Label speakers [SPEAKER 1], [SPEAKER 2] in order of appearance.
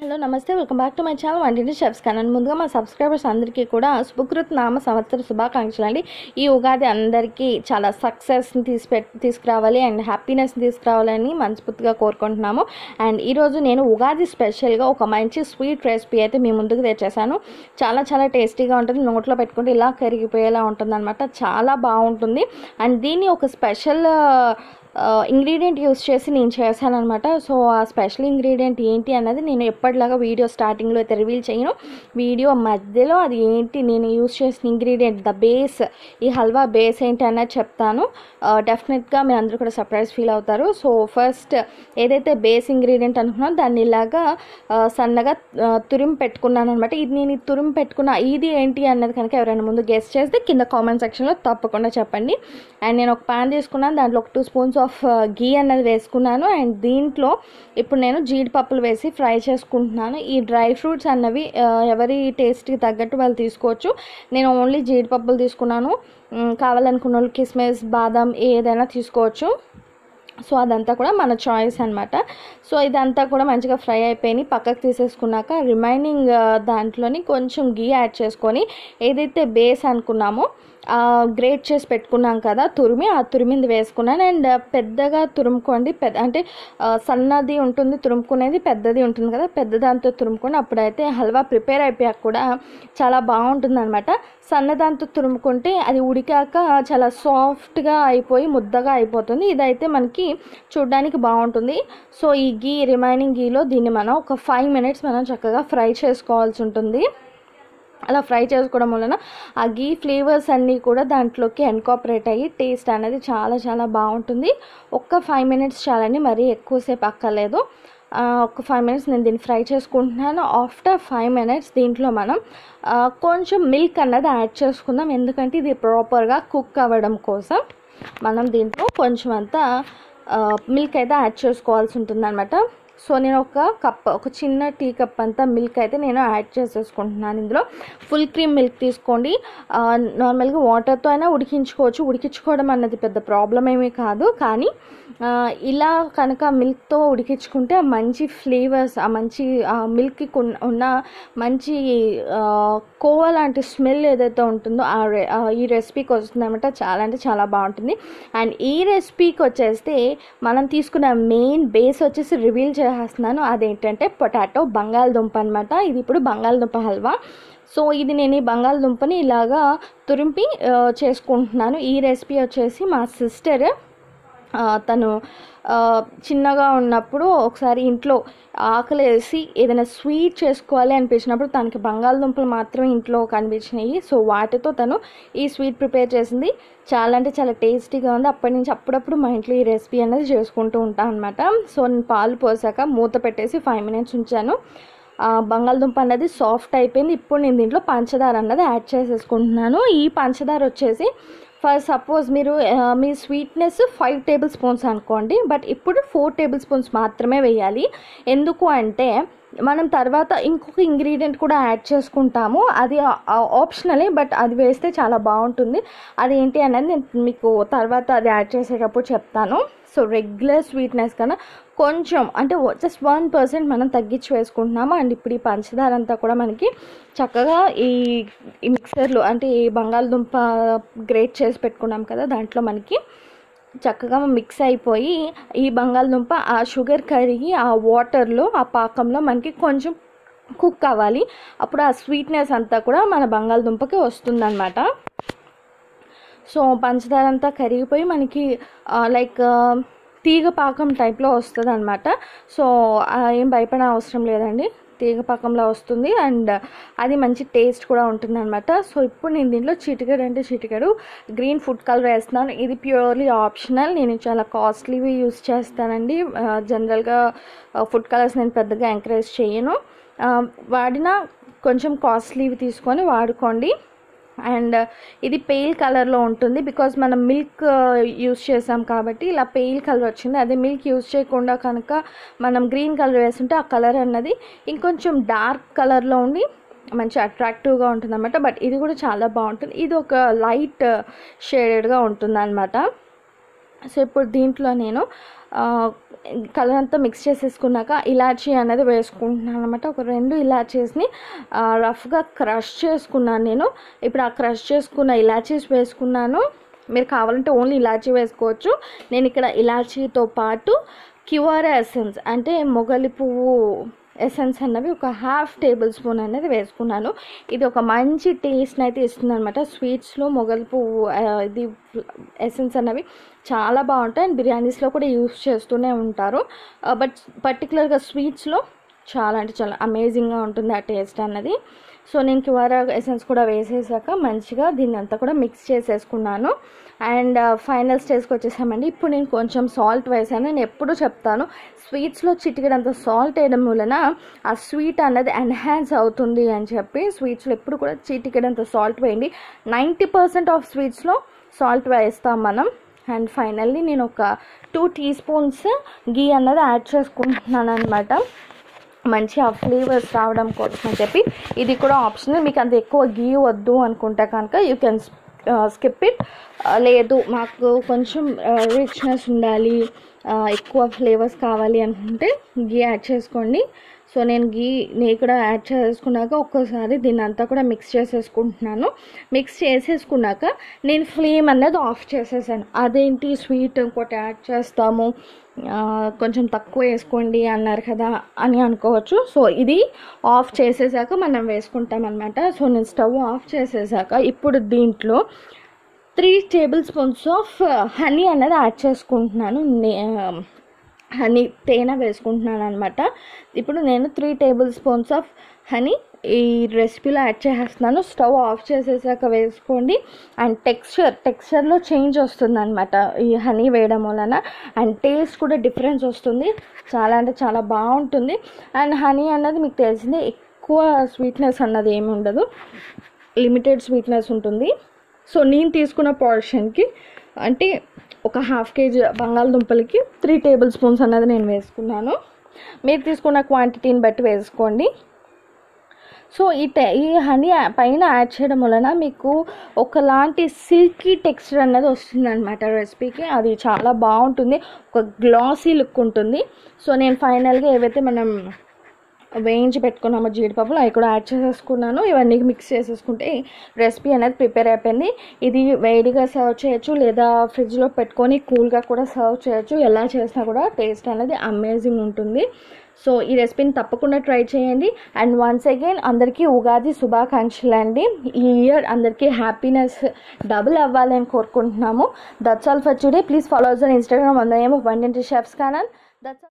[SPEAKER 1] hello నమస్తే welcome back to my channel వంటింటి chefs కనన్ ముందుగా మా సబ్స్క్రైబర్స్ అందరికీ కూడా సుభకృత్ నామ సంవత్సర శుభాకాంక్షలు అండి ఈ ఉగాది అందరికీ చాలా సక్సెస్ని తీసిపె తీసుకురావాలి అండ్ హ్యాపీనెస్ని తీసుకురావాలని మనస్ఫూర్తిగా కోరుకుంటున్నాము అండ్ ఈరోజు నేను ఉగాది స్పెషల్గా ఒక మంచి స్వీట్ రెసిపీ అయితే మీ ముందుకు తెచ్చేసాను చాలా చాలా టేస్టీగా ఉంటుంది నోట్లో పెట్టుకుంటే ఇలా కరిగిపోయేలా ఉంటుంది చాలా బాగుంటుంది అండ్ దీన్ని ఒక స్పెషల్ ఇంగ్రీడియంట్ యూస్ చేసి నేను చేశాను అనమాట సో ఆ స్పెషల్ ఇంగ్రీడియంట్ ఏంటి అన్నది నేను ఎప్పటిలాగా వీడియో స్టార్టింగ్లో అయితే రివీల్ చేయను వీడియో మధ్యలో అది ఏంటి నేను యూస్ చేసిన ఇంగ్రీడియంట్ ద బేస్ ఈ హల్వా బేస్ ఏంటి అన్నది చెప్తాను డెఫినెట్గా మీరు అందరూ కూడా సర్ప్రైజ్ ఫీల్ అవుతారు సో ఫస్ట్ ఏదైతే బేస్ ఇంగ్రీడియంట్ అనుకున్నానో దాన్ని ఇలాగా ఆ, సన్నగా ఆ, తురిమి పెట్టుకున్నాను అనమాట ఇది నేను ఈ తురిమి పెట్టుకున్న ఇది ఏంటి అన్నది కనుక ఎవరైనా ముందు గెస్ట్ చేస్తే కింద కామెంట్ సెక్షన్లో తప్పకుండా చెప్పండి అండ్ నేను ఒక ప్యాన్ తీసుకున్నాను దాంట్లో ఒక టూ స్పూన్స్ ఆఫ్ గీ అన్నది వేసుకున్నాను అండ్ దీంట్లో ఇప్పుడు నేను జీడిపప్పులు వేసి ఫ్రై చేసుకుంటున్నాను ఈ డ్రై ఫ్రూట్స్ అన్నవి ఆ, ఎవరి టేస్ట్కి తగ్గట్టు వాళ్ళు తీసుకోవచ్చు నేను ఓన్లీ జీడిపప్పులు తీసుకున్నాను మ్, కావాలనుకున్న వాళ్ళు కిస్మిస్ బాదం ఏదైనా తీసుకోవచ్చు సో అదంతా కూడా మన చాయిస్ అనమాట సో ఇదంతా కూడా మంచిగా ఫ్రై అయిపోయి పక్కకు తీసేసుకున్నాక రిమైనింగ్ దాంట్లోని కొంచెం గీ యాడ్ చేసుకొని ఏదైతే బేస్ అనుకున్నామో గ్రేట్ చేసి పెట్టుకున్నాం కదా తురిమి ఆ తురిమింది వేసుకున్నాను అండ్ పెద్దగా తురుముకోండి పెద్ద అంటే ఆ, సన్నది ఉంటుంది తురుముకునేది పెద్దది ఉంటుంది కదా పెద్ద దాంతో తురుముకొని అప్పుడైతే హల్వా ప్రిపేర్ అయిపోయాక కూడా చాలా బాగుంటుంది అనమాట సన్నదాంతో తురుముకుంటే అది ఉడికాక చాలా సాఫ్ట్గా అయిపోయి ముద్దగా అయిపోతుంది ఇదైతే మనకి చూడడానికి బాగుంటుంది సో ఈ గీ రిమైనింగ్ గీలో దీన్ని మనం ఒక ఫైవ్ మినిట్స్ మనం చక్కగా ఫ్రై చేసుకోవాల్సి ఉంటుంది అలా ఫ్రై చేసుకోవడం వలన ఆ గీ ఫ్లేవర్స్ అన్నీ కూడా దాంట్లోకి ఎన్కాపరేట్ అయ్యి టేస్ట్ అనేది చాలా చాలా బాగుంటుంది ఒక్క ఫైవ్ మినిట్స్ చాలండి మరీ ఎక్కువసేపు అక్కర్లేదు ఆ, ఒక ఫైవ్ మినిట్స్ నేను దీన్ని ఫ్రై చేసుకుంటున్నాను ఆఫ్టర్ ఫైవ్ మినిట్స్ దీంట్లో మనం ఆ, కొంచెం మిల్క్ అన్నది యాడ్ చేసుకుందాం ఎందుకంటే ఇది ప్రాపర్గా కుక్ అవ్వడం కోసం మనం దీంట్లో కొంచెం అంతా మిల్క్ అయితే యాడ్ చేసుకోవాల్సి ఉంటుంది అనమాట సో నేను ఒక కప్ ఒక చిన్న టీ కప్ అంతా మిల్క్ అయితే నేను యాడ్ చేసేసుకుంటున్నాను ఇందులో ఫుల్ క్రీమ్ మిల్క్ తీసుకోండి ఆ, నార్మల్గా వాటర్తో అయినా ఉడికించుకోవచ్చు ఉడికించుకోవడం అన్నది పెద్ద ప్రాబ్లం ఏమీ కాదు కానీ ఆ, ఇలా కనుక మిల్క్తో ఉడికించుకుంటే ఆ మంచి ఫ్లేవర్స్ ఆ మంచి ఆ మిల్క్కి ఉన్న మంచి ఆ, కోవా లాంటి స్మెల్ ఏదైతే ఉంటుందో ఆ రె- ఆ ఈ రెసిపీకి వస్తుందన్నమాట చాలా అంటే చాలా బాగుంటుంది అండ్ ఈ రెసిపీకి వచ్చేస్తే మనం తీసుకున్న మెయిన్ బేస్ వచ్చేసి రివీల్ చేసేస్తున్నాను అదేంటంటే పొటాటో బంగాళదుంప అనమాట ఇది ఇప్పుడు బంగాళదుంప హల్వా సో ఇది నేను ఈ బంగాళదుంపని ఇలాగా తురిపి ఆ, చేసుకుంటున్నాను ఈ రెసిపీ వచ్చేసి మా సిస్టర్ ఆ, తను ఆ, చిన్నగా ఉన్నప్పుడు ఒకసారి ఇంట్లో ఆకలి వేసి ఏదైనా స్వీట్ చేసుకోవాలి అనిపించినప్పుడు తనకి బంగాళదుంపలు మాత్రమే ఇంట్లో కనిపించినాయి సో వాటితో తను ఈ స్వీట్ ప్రిపేర్ చేసింది చాలా అంటే చాలా టేస్టీగా ఉంది అప్పటి నుంచి అప్పుడప్పుడు మా ఇంట్లో ఈ రెసిపీ అనేది చేసుకుంటూ ఉంటాను అనమాట సో నేను పాలు పోసాక మూత పెట్టేసి ఫైవ్ మినిట్స్ ఉంచాను ఆ, బంగాళదుంప అన్నది సాఫ్ట్ అయిపోయింది ఇప్పుడు నేను దీంట్లో పంచదార అన్నది యాడ్ చేసేసుకుంటున్నాను ఈ పంచదార వచ్చేసి ఫర్ సపోజ్ మీరు ఆ, మీ స్వీట్నెస్ ఫైవ్ టేబుల్ స్పూన్స్ అనుకోండి బట్ ఇప్పుడు ఫోర్ టేబుల్ స్పూన్స్ మాత్రమే వేయాలి ఎందుకు అంటే మనం తర్వాత ఇంకొక ఇంగ్రీడియంట్ కూడా యాడ్ చేసుకుంటాము అది ఆప్షనలే బట్ అది వేస్తే చాలా బాగుంటుంది అది ఏంటి అనేది నేను మీకు తర్వాత అది యాడ్ చేసేటప్పుడు చెప్తాను సో రెగ్యులర్ స్వీట్నెస్ కన్నా కొంచెం అంటే జస్ట్ వన్ పర్సెంట్ మనం తగ్గించి వేసుకుంటున్నాము అండ్ ఇప్పుడు ఈ పంచదార అంతా కూడా మనకి చక్కగా ఈ ఈ మిక్సర్లో అంటే ఈ బంగాళదుంప గ్రేట్ చేసి పెట్టుకున్నాం కదా దాంట్లో మనకి చక్కగా మిక్స్ అయిపోయి ఈ బంగాళదుంప ఆ షుగర్ కరిగి ఆ వాటర్లో ఆ పాకంలో మనకి కొంచెం కుక్ అవ్వాలి అప్పుడు ఆ స్వీట్నెస్ అంతా కూడా మన బంగాళదుంపకి వస్తుందన్నమాట సో పంచదార అంతా కరిగిపోయి మనకి లైక్ తీగ పాకం టైప్లో వస్తుంది అనమాట సో ఆ, ఏం భయపడే అవసరం లేదండి తీగ పాకంలో వస్తుంది అండ్ అది మంచి టేస్ట్ కూడా ఉంటుంది అనమాట సో ఇప్పుడు నేను దీంట్లో చిటికెడు అంటే చిటికెడు గ్రీన్ ఫుడ్ కలర్ వేస్తున్నాను ఇది ప్యూర్లీ ఆప్షనల్ నేను చాలా కాస్ట్లీవి యూస్ చేస్తానండి జనరల్గా ఫుడ్ కలర్స్ నేను పెద్దగా ఎంకరేజ్ చేయను ఆ, వాడిన కొంచెం కాస్ట్లీవి తీసుకొని వాడుకోండి అండ్ ఇది పెయిల్ కలర్లో ఉంటుంది బికాజ్ మనం మిల్క్ యూస్ చేసాం కాబట్టి ఇలా పెయిల్ కలర్ వచ్చింది అదే మిల్క్ యూస్ చేయకుండా కనుక మనం గ్రీన్ కలర్ వేస్తుంటే ఆ కలర్ అన్నది ఇంకొంచెం డార్క్ కలర్లో ఉండి మంచి అట్రాక్టివ్గా ఉంటుంది అనమాట బట్ ఇది కూడా చాలా బాగుంటుంది ఇది ఒక లైట్ షేడెడ్గా ఉంటుంది అనమాట సో ఇప్పుడు దీంట్లో నేను ఆ, కలర్ అంతా మిక్స్ చేసేసుకున్నాక ఇలాచీ అనేది వేసుకుంటున్నాను అనమాట ఒక రెండు ఇలాచీస్ని రఫ్గా క్రష్ చేసుకున్నాను నేను ఇప్పుడు ఆ క్రష్ చేసుకున్న ఇలాచీస్ వేసుకున్నాను మీరు కావాలంటే ఓన్లీ ఇలాచీ వేసుకోవచ్చు నేను ఇక్కడ ఇలాచీతో పాటు క్యూఆర్ ఎసెన్స్ అంటే మొగలి పువ్వు ఎసెన్స్ అన్నవి ఒక హాఫ్ టేబుల్ స్పూన్ అనేది వేసుకున్నాను ఇది ఒక మంచి టేస్ట్ని అయితే ఇస్తుంది అనమాట స్వీట్స్లో మొగలి పువ్వు ఆ, ఇది ఎసెన్స్ అన్నవి చాలా బాగుంటాయి అండ్ బిర్యానీస్లో కూడా యూస్ చేస్తూనే ఉంటారు బట్ పర్టికులర్గా స్వీట్స్లో చాలా అంటే చాలా అమేజింగ్గా ఉంటుంది ఆ టేస్ట్ అన్నది సో నేను క్యూఆర్ ఎసెన్స్ కూడా వేసేసాక మంచిగా దీన్ని అంతా కూడా మిక్స్ చేసేసుకున్నాను అండ్ ఫైనల్ స్టేజ్కి వచ్చేసామండి ఇప్పుడు నేను కొంచెం సాల్ట్ వేసాను నేను ఎప్పుడు చెప్తాను స్వీట్స్లో చిటికెడంత సాల్ట్ వేయడం వలన ఆ స్వీట్ అన్నది ఎన్హాన్స్ అవుతుంది అని చెప్పి స్వీట్స్లో ఎప్పుడు కూడా చిటికెడంత సాల్ట్ వేయండి నైంటీ పర్సెంట్ ఆఫ్ స్వీట్స్లో సాల్ట్ వేస్తాం మనం అండ్ ఫైనల్లీ నేను ఒక టూ టీ స్పూన్స్ గీ అన్నది యాడ్ చేసుకుంటున్నాను అనమాట మంచి ఆ ఫ్లేవర్స్ రావడం కోసం అని చెప్పి ఇది కూడా ఆప్షనల్ మీకు అంత ఎక్కువ గీ వద్దు అనుకుంటే కనుక యూ కెన్ స్కిప్ ఇట్ లేదు మాకు కొంచెం రిచ్నెస్ ఉండాలి ఆ, ఎక్కువ ఫ్లేవర్స్ కావాలి అనుకుంటే గీ యాడ్ చేసుకోండి సో నేను గీ నెయ్యి కూడా యాడ్ చేసుకున్నాక ఒక్కసారి దీన్ని అంతా కూడా మిక్స్ చేసేసుకుంటున్నాను మిక్స్ చేసేసుకున్నాక నేను ఫ్లేమ్ అనేది ఆఫ్ చేసేసాను అదేంటి స్వీట్ ఇంకోటి యాడ్ చేస్తాము ఆ, కొంచెం తక్కువ వేసుకోండి అన్నారు కదా అని అనుకోవచ్చు సో ఇది ఆఫ్ చేసేసాక మనం వేసుకుంటాం అనమాట సో నేను స్టవ్ ఆఫ్ చేసేసాక ఇప్పుడు దీంట్లో three tablespoons of honey అనేది యాడ్ చేసుకుంటున్నాను నే- హనీ తేనె వేసుకుంటున్నాను అనమాట ఇప్పుడు నేను three tablespoons of honey ఈ రెసిపీలో యాడ్ చేసేస్తున్నాను స్టవ్ ఆఫ్ చేసేసాక వేసుకోండి అండ్ టెక్స్చర్ టెక్స్చర్లో చేంజ్ వస్తుంది అనమాట ఈ హనీ వేయడం వలన అండ్ టేస్ట్ కూడా డిఫరెన్స్ వస్తుంది చాలా అంటే చాలా బాగుంటుంది అండ్ హనీ అన్నది మీకు తెలిసిందే ఎక్కువ స్వీట్నెస్ అన్నది ఏమి ఉండదు లిమిటెడ్ స్వీట్నెస్ ఉంటుంది సో నేను తీసుకున్న పోర్షన్కి అంటే ఒక హాఫ్ కేజీ బంగాళదుంపలకి త్రీ టేబుల్ స్పూన్స్ అన్నది నేను వేసుకున్నాను మీరు తీసుకున్న క్వాంటిటీని బట్టి వేసుకోండి సో ఈ టె ఈ హనీ పైన యాడ్ చేయడం వలన మీకు ఒకలాంటి సిల్కీ టెక్స్చర్ అన్నది వస్తుంది అనమాట రెసిపీకి అది చాలా బాగుంటుంది ఒక గ్లాసీ లుక్ ఉంటుంది సో నేను ఫైనల్గా ఏవైతే మనం వేయించి పెట్టుకున్నామో జీడిపప్పులు అవి కూడా యాడ్ చేసేసుకున్నాను ఇవన్నీ మిక్స్ చేసేసుకుంటే రెసిపీ అనేది ప్రిపేర్ అయిపోయింది ఇది వేడిగా సర్వ్ చేయొచ్చు లేదా ఫ్రిడ్జ్లో పెట్టుకొని కూల్గా కూడా సర్వ్ చేయొచ్చు ఎలా చేసినా కూడా టేస్ట్ అనేది అమేజింగ్ ఉంటుంది సో ఈ రెసిపీని తప్పకుండా ట్రై చేయండి అండ్ వన్స్ అగైన్ అందరికీ ఉగాది శుభాకాంక్షలు అండి ఈ ఇయర్ అందరికీ హ్యాపీనెస్ డబుల్ అవ్వాలి అని కోరుకుంటున్నాము that's all for today please follow us on Instagram అందరం వన్ ఇంటి షెఫ్స్ ఛానల్ దట్స్